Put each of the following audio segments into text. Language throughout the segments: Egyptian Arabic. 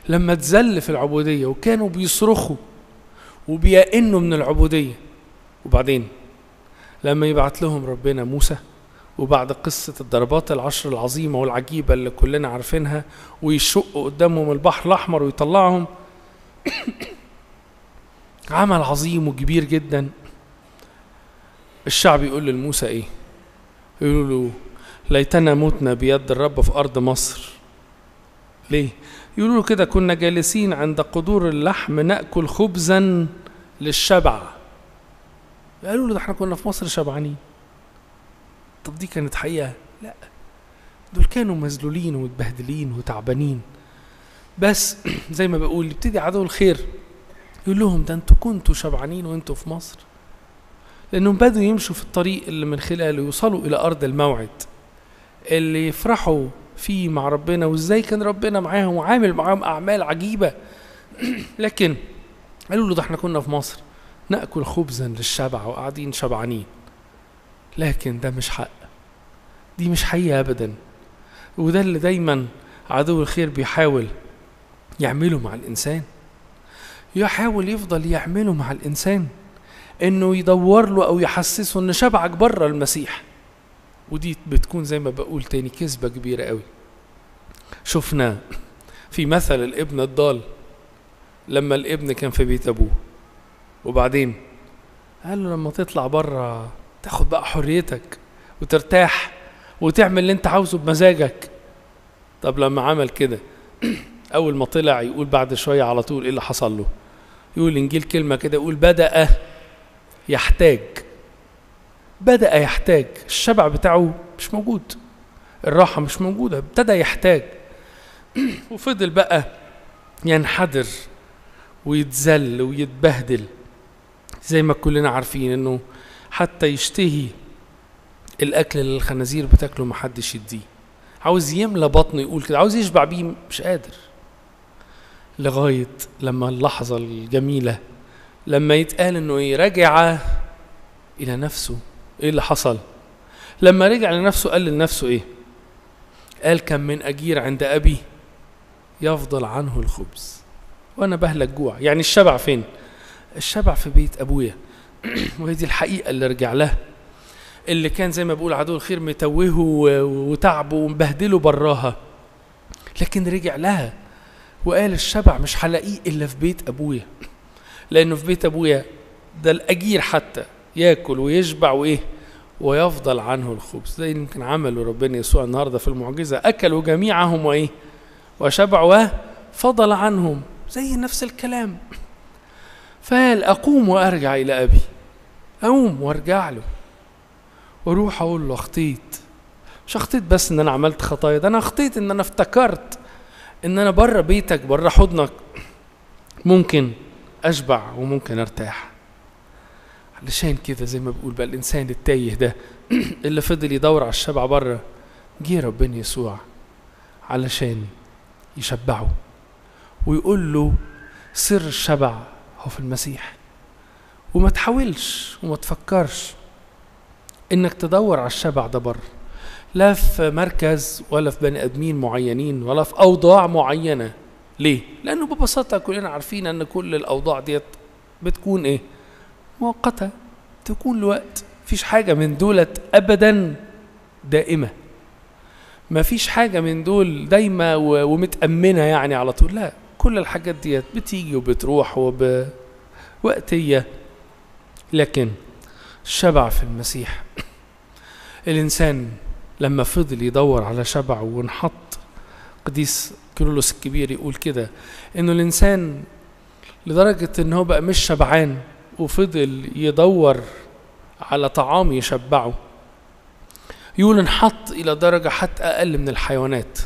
لما اتذل في العبودية وكانوا بيصرخوا وبيئنوا من العبودية وبعدين لما يبعت لهم ربنا موسى وبعد قصة الضربات العشر العظيمة والعجيبة اللي كلنا عارفينها ويشق قدامهم البحر الأحمر ويطلعهم عمل عظيم وكبير جدا الشعب يقول لموسى ايه يقولوا له ليتنا متنا بيد الرب في أرض مصر ليه يقولوا له كده كنا جالسين عند قدور اللحم نأكل خبزا للشبع قالوا له ده احنا كنا في مصر شبعانين طب دي كانت حقيقة لا دول كانوا مذلولين ومتبهدلين وتعبانين بس زي ما بقول يبتدي عدو الخير يقول لهم ده انتوا كنتوا شبعانين وانتوا في مصر لانهم بدوا يمشوا في الطريق اللي من خلاله يوصلوا الى ارض الموعد اللي يفرحوا فيه مع ربنا وازاي كان ربنا معاهم وعامل معاهم اعمال عجيبه لكن قالوا له ده احنا كنا في مصر ناكل خبزا للشبع وقاعدين شبعانين لكن ده مش حق دي مش حقيقه ابدا وده اللي دايما عدو الخير بيحاول يعمله مع الانسان يحاول يفضل يعمله مع الانسان انه يدور له او يحسسه ان شبعك بره المسيح ودي بتكون زي ما بقول تاني كذبة كبيرة قوي شفنا في مثل الابن الضال لما الابن كان في بيت ابوه وبعدين قال له لما تطلع بره تاخد بقى حريتك وترتاح وتعمل اللي انت عاوزه بمزاجك طب لما عمل كده اول ما طلع يقول بعد شويه على طول ايه اللي حصل له يقول انجيل كلمه كده يقول بدا يحتاج بدا يحتاج الشبع بتاعه مش موجود الراحه مش موجوده ابتدى يحتاج وفضل بقى ينحدر ويتذل ويتبهدل زي ما كلنا عارفين انه حتى يشتهي الاكل اللي الخنازير بتاكله محدش يديه عاوز يملى بطنه يقول كده عاوز يشبع بيه مش قادر لغاية لما اللحظة الجميلة لما يتقال انه ايه رجع الى نفسه ايه اللي حصل لما رجع لنفسه قال لنفسه ايه قال كم من اجير عند ابي يفضل عنه الخبز وانا بهلك جوع يعني الشبع فين الشبع في بيت ابويا وهي دي الحقيقة اللي رجع لها اللي كان زي ما بقول عدو الخير متوهه وتعبه ومبهدله براها لكن رجع لها وقال الشبع مش هلاقيه الا في بيت ابويا لانه في بيت ابويا ده الاجير حتى ياكل ويشبع وايه ويفضل عنه الخبز زي يمكن عمله ربنا يسوع النهارده في المعجزه اكلوا جميعهم وايه وشبعوا وفضل عنهم زي نفس الكلام فقال اقوم وارجع الى ابي اقوم وارجع له واروح اقول له اخطيت مش اخطيت بس ان انا عملت خطايا ده انا اخطيت ان انا افتكرت ان انا بره بيتك بره حضنك ممكن اشبع وممكن ارتاح علشان كده زي ما بقول بقى الانسان التايه ده اللي فضل يدور على الشبع بره جه ربنا يسوع علشان يشبعه ويقول له سر الشبع هو في المسيح وما تحاولش وما تفكرش انك تدور على الشبع ده بره لا في مركز ولا في بني ادمين معينين ولا في اوضاع معينه ليه لانه ببساطه كلنا عارفين ان كل الاوضاع ديت بتكون ايه مؤقته تكون لوقت مفيش حاجه من دولت ابدا دائمه ما فيش حاجه من دول دايمه ومتامنه يعني على طول لا كل الحاجات ديت بتيجي وبتروح وبوقتيه لكن الشبع في المسيح الإنسان لما فضل يدور على شبع وانحط قديس كيرلس الكبير يقول كده إنه الإنسان لدرجة إن هو بقى مش شبعان وفضل يدور على طعام يشبعه يقول انحط إلى درجة حتى أقل من الحيوانات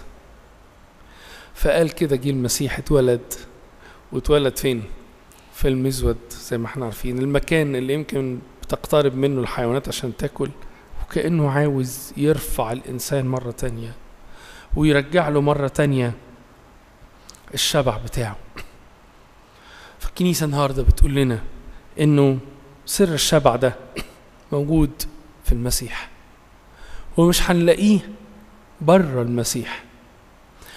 فقال كده جه المسيح اتولد واتولد فين؟ في المزود زي ما احنا عارفين المكان اللي يمكن تقترب منه الحيوانات عشان تاكل وكأنه عاوز يرفع الإنسان مرة تانية ويرجع له مرة تانية الشبع بتاعه فالكنيسة النهاردة بتقول لنا إنه سر الشبع ده موجود في المسيح ومش هنلاقيه بره المسيح